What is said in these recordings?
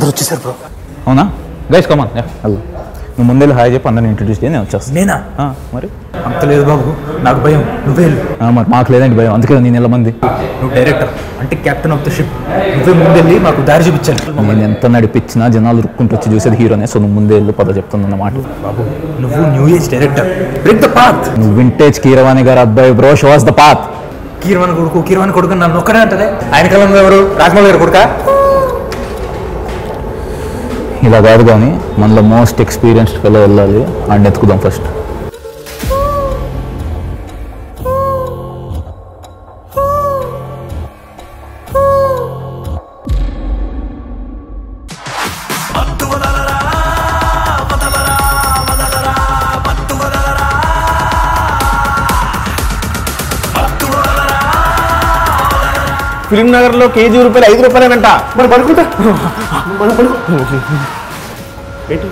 అందరూ వచ్చేసారు బ్రో అవునా గైస్ కమాన్ హలో నువ్వు ముందే హాయ్ చెప్పి అందరిని ఇంట్రడ్యూస్ చేయి నేను వచ్చేస్తాను నేనా ఆ, మరి అంత లేదు బాబు నాకు భయం నువ్వే వెళ్ళు ఆ, మరి మాకు లేదండి భయం అందుకే నేను నెల మంది నువ్వు డైరెక్టర్ అంటే కెప్టెన్ ఆఫ్ ద షిప్ నువ్వే ముందెళ్ళి మాకు దారి చూపించాలి నేను ఎంత నడిపించినా జనాలు రుక్కుంటూ వచ్చి చూసేది హీరోనే సో నువ్వు ముందే వెళ్ళి పద చెప్తున్నా మాట బాబు నువ్వు new age director break the path నువ్వు వింటేజ్ కీరవాణి గారు అబ్బాయి bro shows the path Keeravani కొడుకు కీరవాణి కొడుకు నన్ను ఒక్కడే అంటదే ఆయన కాలంలో ఎవరు రాజమౌళి గారు కొడుక ఇలా కాదు కానీ మనలో మోస్ట్ ఎక్స్పీరియన్స్డ్ ఫెలో వెళ్ళాలి అండ్ ఎత్తుకుదాం ఫస్ట్ ఫిలిం నగర్ లో కేజీ రూపాయలు ఐదు రూపాయలేనంట మరి పడుకుంటా మనం పడుకో ఏంటి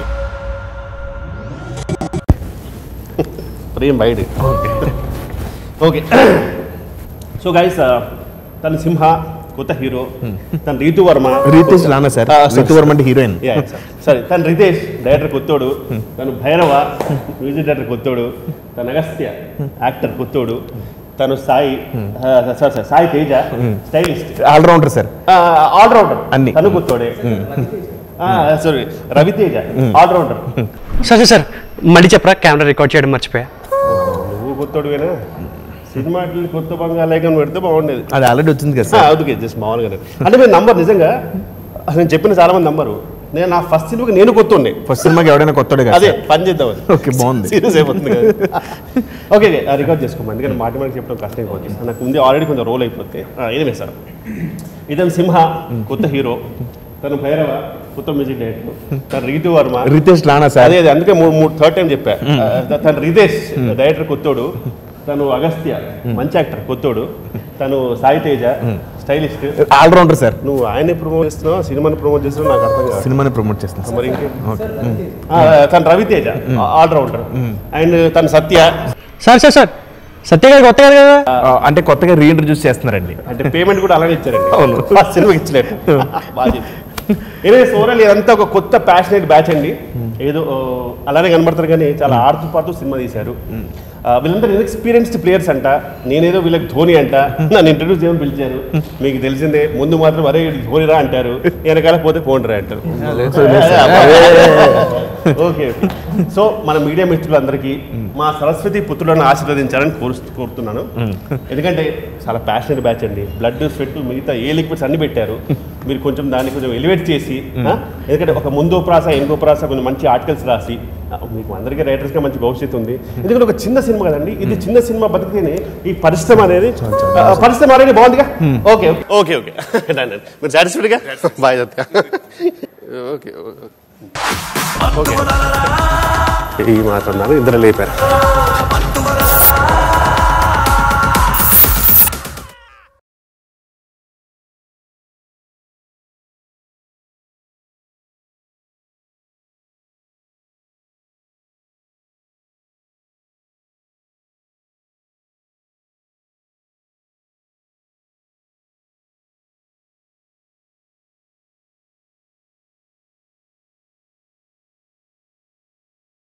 ప్రేమ్ బయట ఓకే సో గైస్ తన సింహ కొత్త హీరో తన Ritu Varma Ritesh Rana sir Ah, sorry, Ritu Varma అంటే హీరోయిన్ సరే తన రితేష్ డైరెక్టర్ కొత్తోడు తను భైరవ మ్యూజిక్ డైరెక్టర్ కొత్తోడు తన అగస్త్య యాక్టర్ కొత్తోడు తను Sai sorry sir Sai Teja stylist allrounder sir allrounder అన్ని. తను కొత్తోడే sorry Raviteja allrounder sir sir sir మళ్ళీ చెప్పరా కెమెరా రికార్డ్ చేయడం మర్చిపోయా నువ్వు కొత్తోడువేనా సినిమా కొత్త బంగాళాగం పెడితే బాగుండేది అది ఆల్రెడీ వచ్చింది కదా సార్ అందుకే జస్ట్ మామూలుగా అంటే మీరు నంబర్ నిజంగా అసలు నేను చెప్పిన చాలా మంది నంబరు నేను నా ఫస్ట్ సినిమాకి నేను కొత్త ఉండే ఫస్ట్ సినిమాకి ఎవడైనా కొత్తడే కదా అదే సార్? పని చేద్దాం ఓకే, బాగుంది. సీరియస్ అయిపోతుంది కదా ఓకే రికార్డ్ చేసుకోమని ఎందుకంటే మాటి మాటికి చెప్పడం కష్టం అయిపోతుంది నాకు ఉంది ఆల్రెడీ కొంచెం రోల్ అయిపోతే ఏదే సార్ ఇతను సింహ కొత్త హీరో తను భైరవ కొత్త మ్యూజిక్ డైరెక్టర్ తను రీతు వర్మ రితేష్ రానా సార్ అదే అదే అందుకే మూడు మూడు థర్డ్ టైం చెప్పా ఆ, తను రితేష్ డైరెక్టర్ కొత్తోడు తను అగస్త్య మంచి యాక్టర్ కొత్తోడు తను Sai Teja stylist allrounder sir నువ్వు ఆయన్ని ప్రమోట్ చేస్తున్నావు సినిమాని ప్రమోట్ చేస్తున్నావు నాకు అర్థం కాదు సినిమాని ప్రమోట్ చేస్తాను సార్ మరి ఇంకే ఆ, తను రవితేజ ఆల్రౌండర్ అండ్ తను Satya sir sir sir Satya గారు కొత్త గారు కదా ఆ, అంటే కొత్తగా రీఇంట్రడ్యూస్ చేస్తున్నారండి అంటే పేమెంట్ కూడా అలాగే ఇచ్చారండి అవును ఫస్ట్ సినిమాకి ఇచ్చినట్టు బాగా ఏదైతే ఓవరాల్ ఇదంతా ఒక కొత్త ప్యాషనేట్ బ్యాచ్ అండి ఏదో ఓ, అలానే కనబడతారు కానీ చాలా ఆడుతూ పాడుతూ సినిమా తీశారు ఆ, వీళ్ళందరూ ఇన్ఎక్స్పీరియన్స్డ్ ప్లేయర్స్ అంట నేనేదో వీళ్ళకి ధోని అంట నన్ను ఇంట్రడ్యూస్ చేయమని పిలిచారు మీకు తెలిసిందే ముందు మాత్రం అరే వీడు ధోని రా అంటారు వెనకాల పోతే ఫోన్ రా అంటారు ఓకే సో మన మీడియా మిత్రులందరికీ మా సరస్వతి పుత్రులను ఆశీర్వదించాలని కోరు కోరుతున్నాను ఎందుకంటే చాలా ప్యాషనెట్ బ్యాచ్ అండి బ్లడ్ స్వెట్ మిగతా ఏ లిక్విడ్స్ అన్ని పెట్టారు మీరు కొంచెం దాన్ని కొంచెం ఎలివేట్ చేసి ఆ, ఎందుకంటే ఒక ముందో ప్రాస ఇంకో ప్రాస కొన్ని మంచి ఆర్టికల్స్ రాసి ఆ, మీకు అందరికీ రైటర్స్గా మంచి భవిష్యత్తు ఉంది ఎందుకంటే ఒక చిన్న సినిమా కదండి ఇది చిన్న సినిమా బతికితేనే ఈ పరిశ్రమ అనేది ఆ, పరిశ్రమ అనేది బాగుందిగా ఓకే ఓకే ఓకే మీరు సాటిస్ఫైడ్గా బాయ్ ఓకే ఓకే ఈ మాత్రం ఇద్దరు లేపారు